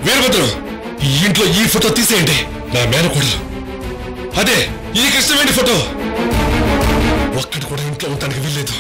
వీరభద్రం ఈ ఇంట్లో ఈ ఫోటో తీసేయండి నా మేనకోడలు అదే ఈ కృష్ణవేణి ఫోటో ఒక్కటి కూడా ఇంట్లో ఉండటానికి వీల్లేదు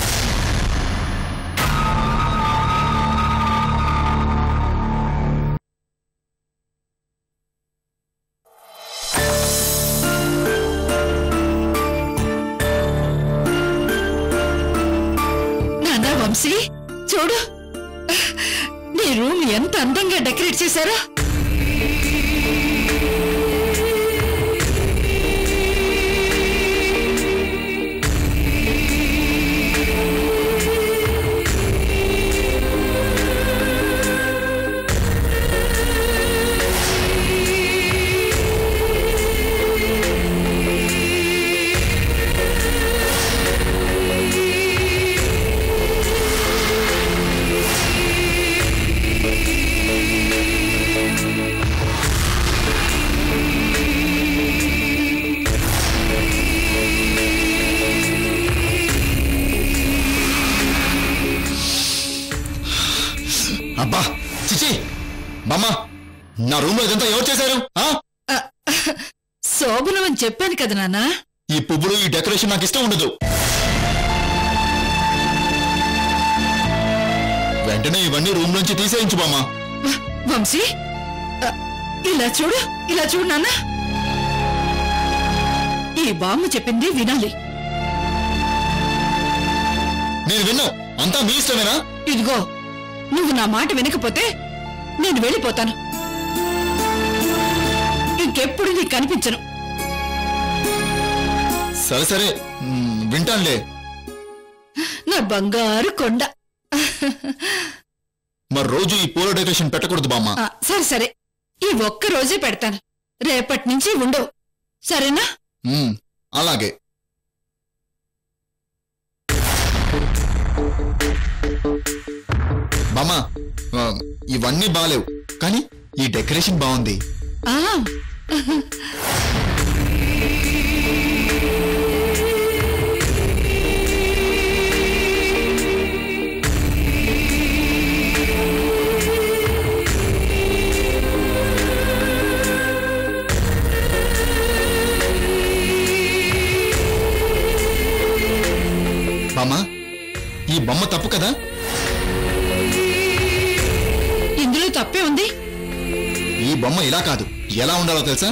నానా వంశీ చూడు నీ రూమ్ ఎంత అందంగా డెకరేట్ చేశారో అబ్బా చిచి బామ్మ నా రూమ్ లో ఇదంతా ఎవరు చేశారు ఆ? శోభనం అని చెప్పాను కదా నాన్నా ఈ పువ్వులు ఈ డెకరేషన్ నాకు ఇష్టం ఉండదు వెంటనే ఇవన్నీ రూమ్ నుంచి తీసేయించు బామ్మ వ- వంశీ అ, ఇలా చూడు ఇలా చూడు నాన్న ఈ బామ్మ చెప్పింది వినాలి నేను విన్నా అంతా మీ ఇష్టమేనా ఇదిగో నువ్వు నా మాట వినకపోతే నేను వెళ్ళిపోతాను ఇంకెప్పుడు నీకు కనిపించను సరే సరే మ్, వింటానులే నా బంగారు కొండ మరి రోజు ఈ పూల డెకరేషన్ పెట్టకూడదు బామ్మ ఆ, సరే సరే ఈ ఒక్క రోజే పెడతాను రేపటి నుంచి ఉండవు సరేనా మ్, అలాగే బామ్మ ఆ, ఇవన్నీ బాలేవు కానీ ఈ డెకరేషన్ బాగుంది ఆ బామ్మ ఈ బొమ్మ తప్పు కదా ఇందులో తప్పే ఉంది ఈ బొమ్మ ఇలా కాదు ఎలా ఉండాలో తెలుసా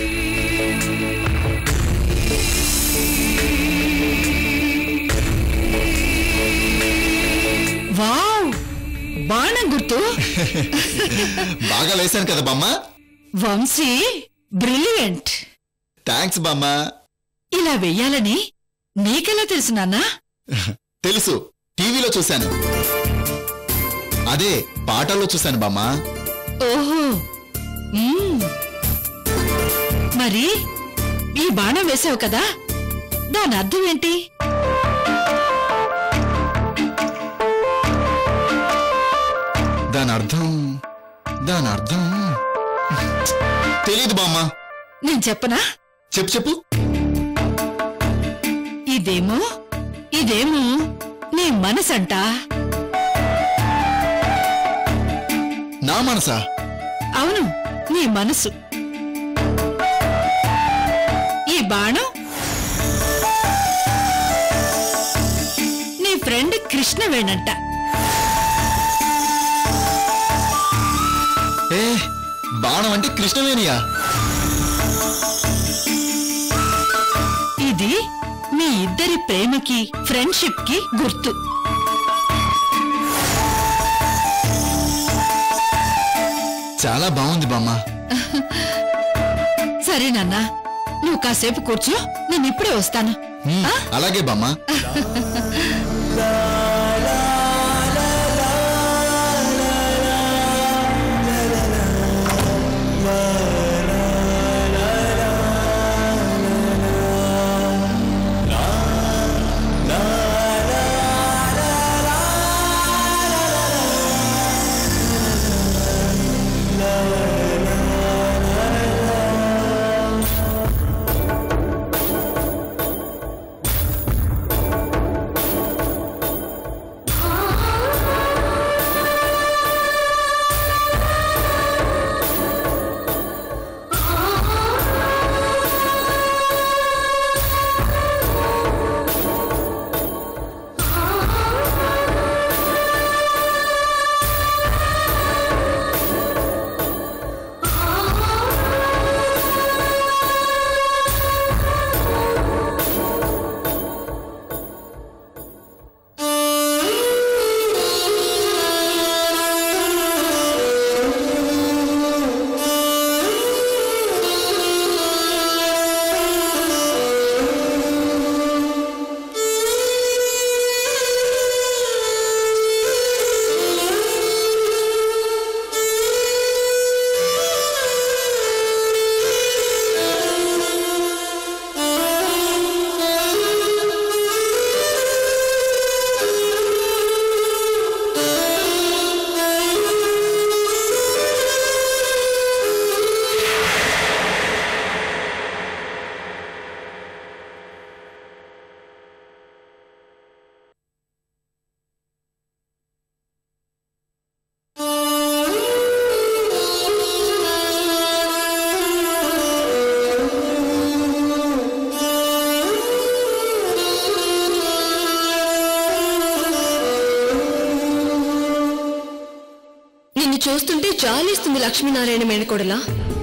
వావ్ బాణం గుర్తు బాగా లేసాను కదా బామ్మ వంశీ బ్రిలియంట్ థ్యాంక్స్ బామ్మ ఇలా వెయ్యాలని నీకెలా తెలుసు నాన్నా తెలుసు టీవీలో చూశాను అదే పాటల్లో చూశాను బామ్మ ఓహో మ్మ్. మరి ఈ బాణం వేసావు కదా దాని అర్థం ఏంటి దాని అర్థం దాని అర్థం తెలీదు బామ్మ నేను చెప్పనా చెప్పు చెప్పు ఇదేమో ఇదేమో నీ మనసంట నా మనసా అవును నీ మనసు ఈ బాణం నీ ఫ్రెండ్ కృష్ణవేణంట ఏ బాణం అంటే కృష్ణవేణియా ఇది మీ ఇద్దరి ప్రేమకి ఫ్రెండ్షిప్ కి గుర్తు చాలా బాగుంది బామ్మ సరే నాన్న నువ్వు కాసేపు కూర్చో నేను ఇప్పుడే వస్తాను హ్మ్, అలాగే బామ్మ చూస్తుంటే జాలిస్తుంది లక్ష్మీనారాయణ మేనకోడలా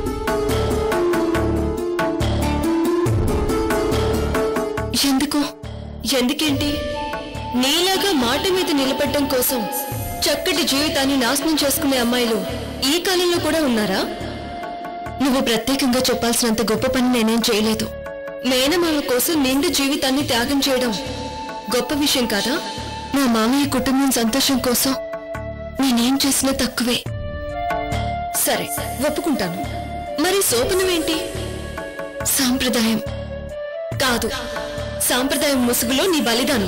ఎందుకు ఎందుకేంటి నీలాగా మాట మీద నిలబడటం కోసం చక్కటి జీవితాన్ని నాశనం చేసుకునే అమ్మాయిలు ఈ కాలంలో కూడా ఉన్నారా నువ్వు ప్రత్యేకంగా చెప్పాల్సినంత గొప్ప పని నేనేం చేయలేదు మేనమామ కోసం నిండు జీవితాన్ని త్యాగం చేయడం గొప్ప విషయం కాదా నా మామయ్య కుటుంబం సంతోషం కోసం నేనేం చేసినా తక్కువే సరే ఒప్పుకుంటాను మరి శోభనమేంటి సాంప్రదాయం కాదు సాంప్రదాయం ముసుగులో నీ బలిదానం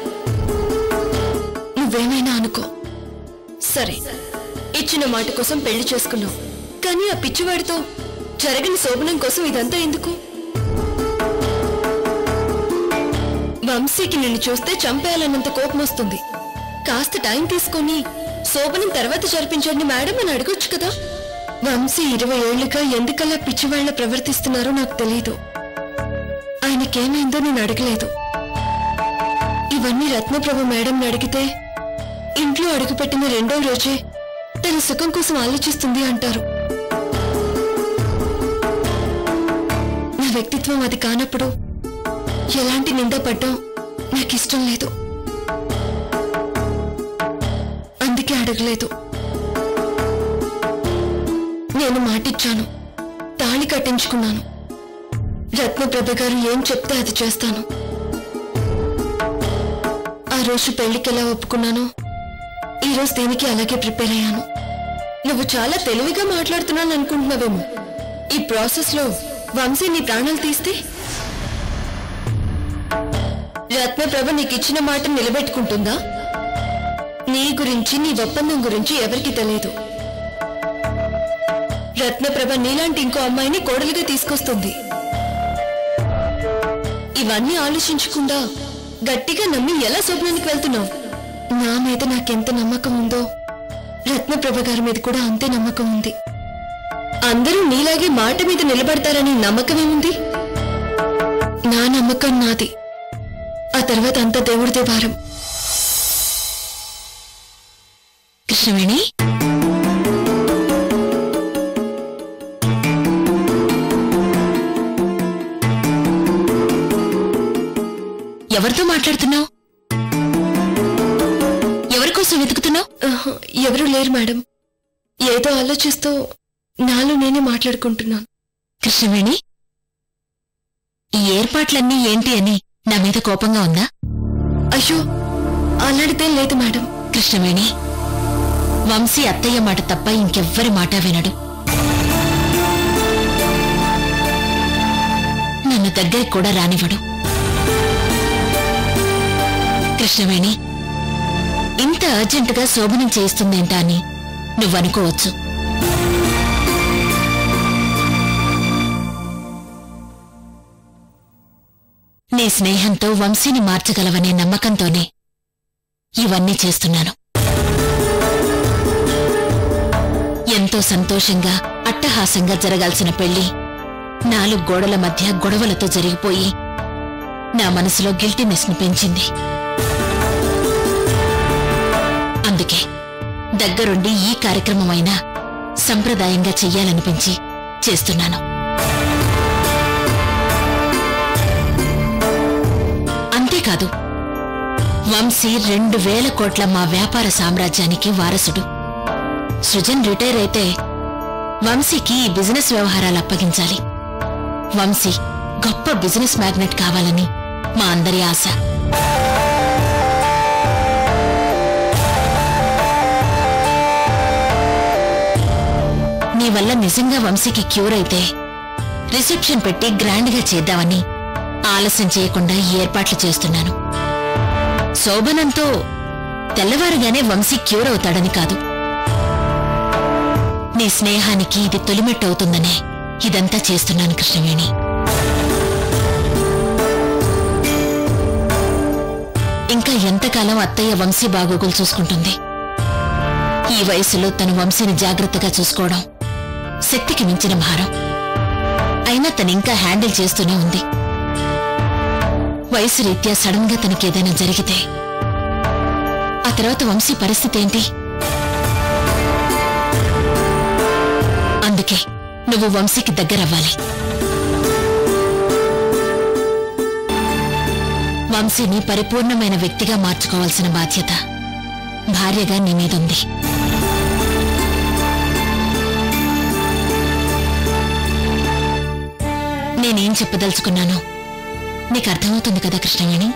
నువ్వేమైనా అనుకో సరే ఇచ్చిన మాట కోసం పెళ్లి చేసుకున్నావు కానీ ఆ పిచ్చివాడితో జరగని శోభనం కోసం ఇదంతా ఎందుకు వంశీకి నిన్ను చూస్తే చంపేయాలన్నంత కోపం వస్తుంది కాస్త టైం తీసుకొని శోభనం తర్వాత జరిపించండి మేడం అని అడగొచ్చు కదా వంశీ ఇరవై ఏళ్లుగా ఎందుకలా పిచ్చివాళ్ల ప్రవర్తిస్తున్నారో నాకు తెలియదు ఆయనకేమైందో నేను అడగలేదు ఇవన్నీ రత్నప్రభ మేడం అడిగితే ఇంట్లో అడుగుపెట్టిన రెండో రోజే తన సుఖం కోసం ఆలోచిస్తుంది అంటారు నా వ్యక్తిత్వం అది కానప్పుడు ఎలాంటి నింద పడ్డం నాకు ఇష్టం లేదు అందుకే అడగలేదు నేను మాటిచ్చాను తాళి కట్టించుకున్నాను రత్నప్రభ గారు ఏం చెప్తే అది చేస్తాను ఆ రోజు పెళ్లికి ఎలా ఒప్పుకున్నానో ఈ రోజు దీనికి అలాగే ప్రిపేర్ అయ్యాను నువ్వు చాలా తెలివిగా మాట్లాడుతున్నాను అనుకుంటున్నావేమో ఈ ప్రాసెస్ లో వంశీ నీ ప్రాణాలు తీస్తే రత్నప్రభ నీకు ఇచ్చిన మాట నిలబెట్టుకుంటుందా నీ గురించి నీ ఒప్పందం గురించి ఎవరికి తెలియదు రత్నప్రభ నీలాంటి ఇంకో అమ్మాయిని కోడలుగా తీసుకొస్తుంది ఇవన్నీ ఆలోచించకుండా గట్టిగా నమ్మి ఎలా స్వప్నానికి వెళ్తున్నావు నా మీద నాకెంత నమ్మకం ఉందో రత్నప్రభ గారి మీద కూడా అంతే నమ్మకం ఉంది అందరూ నీలాగే మాట మీద నిలబడతారని నమ్మకమేముంది నా నమ్మకం నాది ఆ తర్వాత అంత దేవుడిదే భారం కృష్ణవేణి ఎవరితో మాట్లాడుతున్నావు ఎవరి కోసం వెతుకుతున్నావు ఆహా, ఎవరూ లేరు మేడం ఏదో ఆలోచిస్తూ నాలో నేనే మాట్లాడుకుంటున్నాను కృష్ణవేణి ఈ ఏర్పాట్లన్నీ ఏంటి అని నా మీద కోపంగా ఉందా అయ్యో అలాంటిదేం లేదు మేడం కృష్ణవేణి వంశీ అత్తయ్య మాట తప్ప ఇంకెవ్వరి మాట వినడు నన్ను దగ్గరికి కూడా రానివ్వడు కృష్ణవేణి ఇంత అర్జెంటుగా శోభనం చేయిస్తుందేంటా అని నువ్వనుకోవచ్చు నీ స్నేహంతో వంశీని మార్చగలవనే నమ్మకంతోనే ఇవన్నీ చేస్తున్నాను ఎంతో సంతోషంగా అట్టహాసంగా జరగాల్సిన పెళ్లి నాలుగు గోడల మధ్య గొడవలతో జరిగిపోయి నా మనసులో గిల్టీనెస్ ని పెంచింది అందుకే దగ్గరుండి ఈ కార్యక్రమమైనా సంప్రదాయంగా చెయ్యాలనిపించి చేస్తున్నాను అంతేకాదు వంశీ రెండు వేల కోట్ల మా వ్యాపార సామ్రాజ్యానికి వారసుడు సృజన్ రిటైర్ అయితే వంశీకి ఈ బిజినెస్ వ్యవహారాలు అప్పగించాలి వంశీ గొప్ప బిజినెస్ మ్యాగ్నెట్ కావాలని మా అందరి ఆశ నీ వల్ల నిజంగా వంశీకి క్యూర్ అయితే రిసెప్షన్ పెట్టి గ్రాండ్గా చేద్దామని ఆలస్యం చేయకుండా ఈ ఏర్పాట్లు చేస్తున్నాను శోభనంతో తెల్లవారుగానే వంశీ క్యూర్ అవుతాడని కాదు నీ స్నేహానికి ఇది తొలిమెట్టు అవుతుందనే ఇదంతా చేస్తున్నాను కృష్ణవేణి ఇంకా ఎంతకాలం అత్తయ్య వంశీ బాగోగులు చూసుకుంటుంది ఈ వయసులో తన వంశీని జాగ్రత్తగా చూసుకోవడం శక్తికి మించిన భారం అయినా తను ఇంకా హ్యాండిల్ చేస్తూనే ఉంది వయసు రీత్యా సడన్ గా తనకేదైనా జరిగితే ఆ తర్వాత వంశీ పరిస్థితి ఏంటి అందుకే నువ్వు వంశీకి దగ్గరవ్వాలి వంశీని పరిపూర్ణమైన వ్యక్తిగా మార్చుకోవాల్సిన బాధ్యత భార్యగా నీ మీదుంది నేనేం చెప్పదలుచుకున్నానో నీకు అర్థమవుతుంది కదా కృష్ణవేణి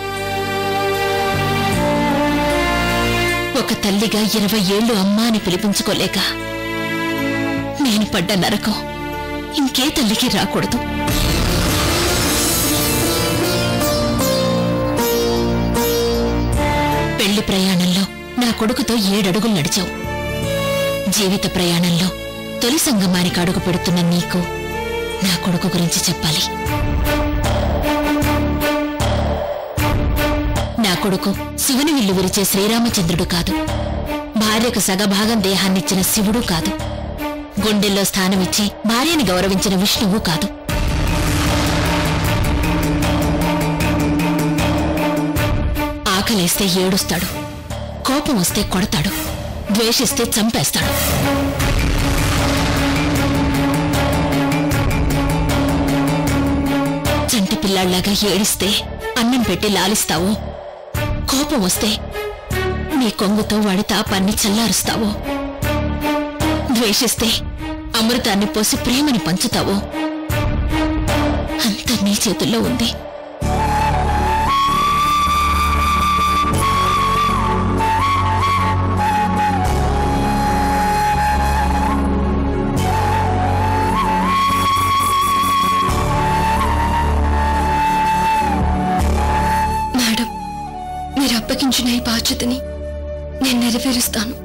ఒక తల్లిగా ఇరవై ఏళ్ళు అమ్మా అని పిలిపించుకోలేక నేను పడ్డ నరకం ఇంకే తల్లికి రాకూడదు పెళ్లి ప్రయాణంలో నా కొడుకుతో ఏడడుగులు నడిచావు జీవిత ప్రయాణంలో తొలి సంగమానికి అడుగు పెడుతున్న నీకు నా కొడుకు గురించి చెప్పాలి నా కొడుకు శివుని విల్లు విరిచే శ్రీరామచంద్రుడు కాదు భార్యకు సగభాగం దేహాన్నిచ్చిన శివుడు కాదు గుండెల్లో స్థానమిచ్చి భార్యని గౌరవించిన విష్ణువు కాదు ఆకలేస్తే ఏడుస్తాడు కోపం వస్తే కొడతాడు ద్వేషిస్తే చంపేస్తాడు చంటి పిల్లాళ్లాగా ఏడిస్తే అన్నం పెట్టి లాలిస్తావు కోపం వస్తే నీ కొంగుతో వాడి తాపాన్ని చల్లారుస్తావు ద్వేషిస్తే అమృతాన్ని పోసి ప్రేమని పంచుతావు అంత నీ చేతుల్లో ఉంది మేడం మీరు అప్పగించిన ఈ బాధ్యతని నేను నెరవేరుస్తాను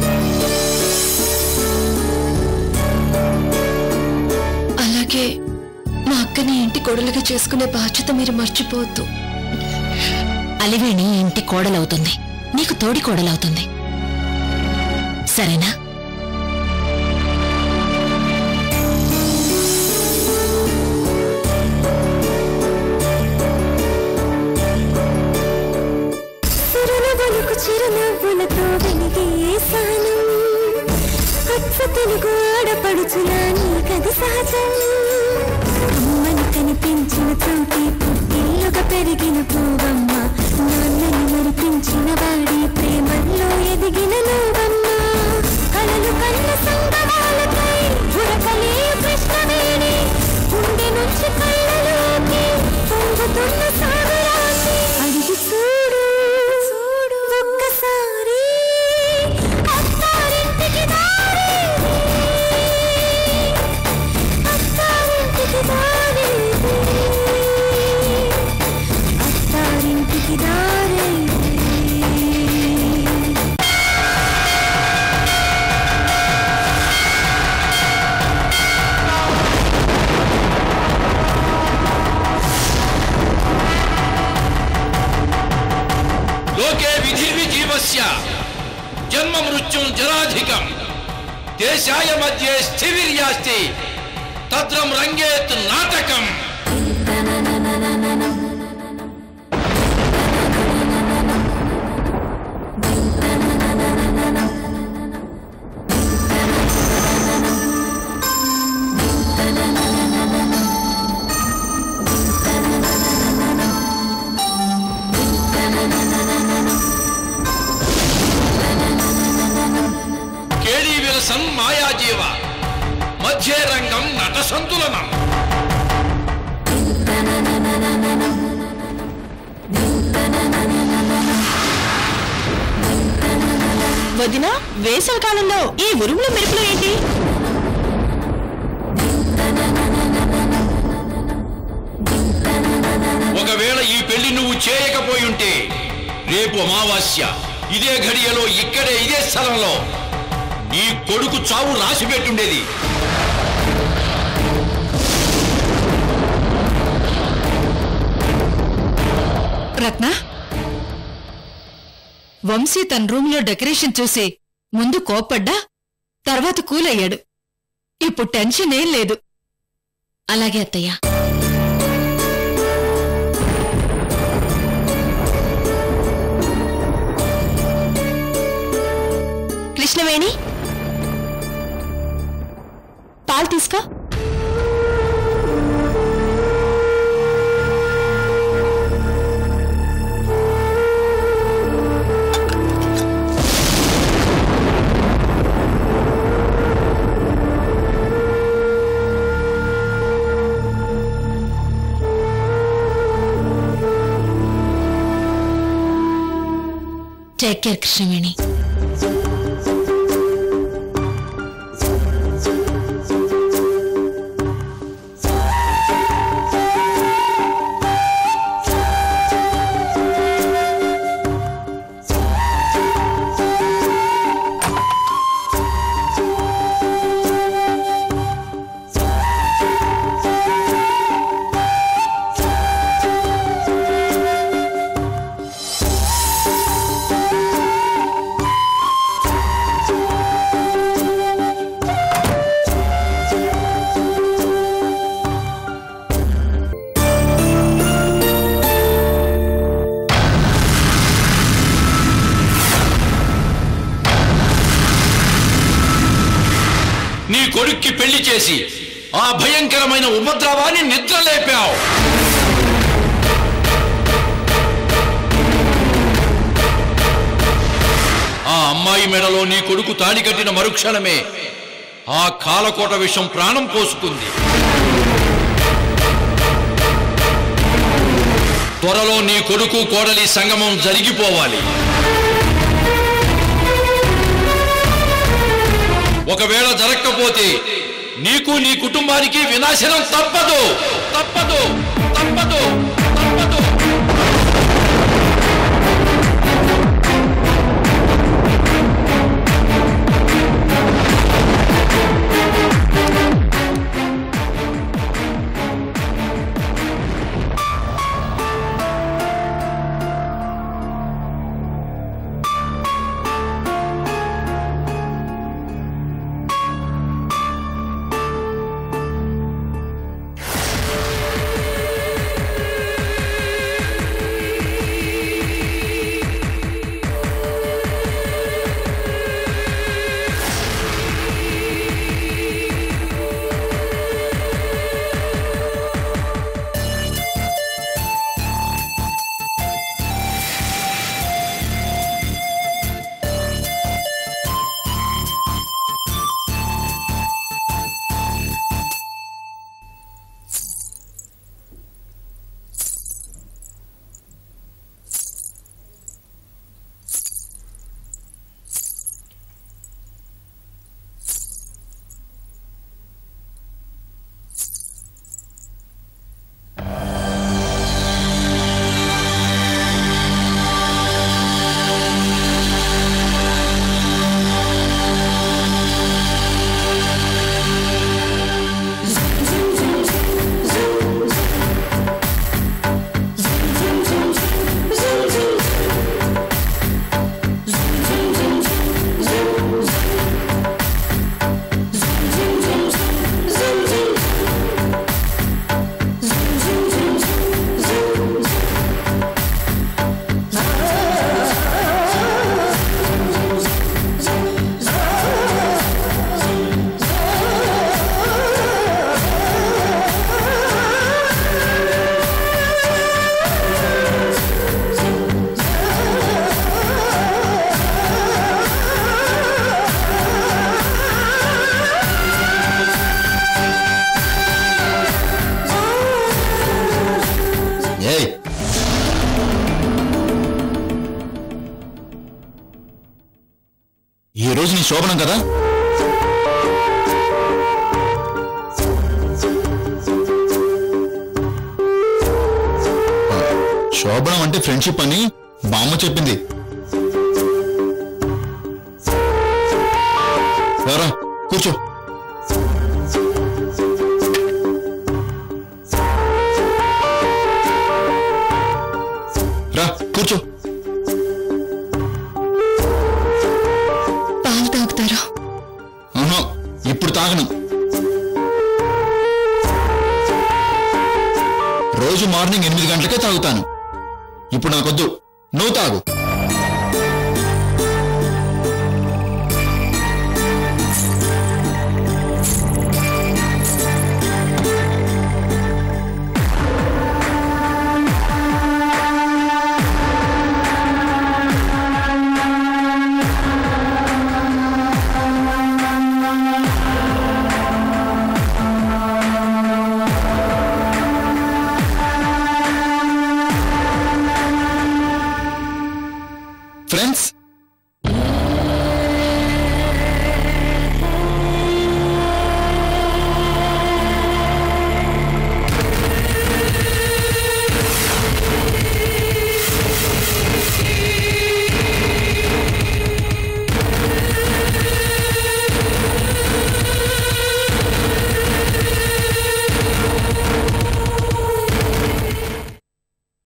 అలాగే మా అక్కని ఇంటి కొడలుగా చేసుకునే బాధ్యత మీరు మర్చిపోవద్దు అలివేణి ఇంటి కోడలవుతుంది నీకు తోడి కోడలవుతుంది సరేనా చిరునవ్వులకు చిరునవ్వులతో వెలిగేశాను అచ్చ తెలుగు ఆడపడుచులా నీకది సహజం అమ్మని కనిపించిన చోటి పుట్టిల్లుగా పెరిగిన పూవమ్మ నాన్నని మరిపించిన వాడి ప్రేమల్లో ఎదిగిన నువ్వమ్మ కలలు కన్న సంగమాలపై ఉరకలే కృష్ణవేణి గుండె నుంచి కళ్ళలోకి పొంగుతున్న సాగరాన్ని అడిగి చూడు చూడు ఒక్కసారి అత్తారింటికి దారి అత్తారింటికి దారి అత్తారింటికి దారి లోకే విధిర్విజీవస్య జన్మ మృత్యుం జరాధికం దేశాయ మధ్యే స్థివిర్యాస్తి తద్రం రంగేత్ నాటకం కేళీ విలసం మాయాజీవ మధ్యే రంగం నట సంతులనం వదిన వేసవి కాలంలో ఈ ఉరుముల మెరుపులు ఏంటి ఒకవేళ ఈ పెళ్లి నువ్వు చేయకపోయి ఉంటే రేపు అమావాస్య ఇదే ఘడియలో ఇక్కడే ఇదే స్థలంలో నీ కొడుకు చావు రాసి పెట్టుండేది రత్న వంశీ తన రూమ్లో డెకరేషన్ చూసి ముందు కోప్పడ్డా తర్వాత కూలయ్యాడు ఇప్పుడు టెన్షన్ ఏం లేదు అలాగే అత్తయ్య కృష్ణవేణి తీసుకో టేక్ కేర్ కృష్ణవేణి నీ కొడుక్కి పెళ్లి చేసి ఆ భయంకరమైన ఉపద్రవాన్ని నిద్రలేపావు ఆ అమ్మాయి మెడలో నీ కొడుకు తాళి కట్టిన మరుక్షణమే ఆ కాలకోట విషం ప్రాణం పోసుకుంది త్వరలో నీ కొడుకు కోడలి సంగమం జరిగిపోవాలి ఒకవేళ జరగకపోతే నీకు నీ కుటుంబానికి వినాశనం తప్పదు తప్పదు తప్పదు తప్పదు ఏయ్ ఈ రోజు నీ శోభనం కదా శోభనం అంటే ఫ్రెండ్షిప్ అని బామ్మ చెప్పింది రారా కూర్చో రా కూర్చో పాలు తాగుతారా ఆహా, ఇప్పుడు తాగను రోజు మార్నింగ్ ఎనిమిది గంటలకే తాగుతాను ఇప్పుడు నాకొద్దు నువ్వు తాగు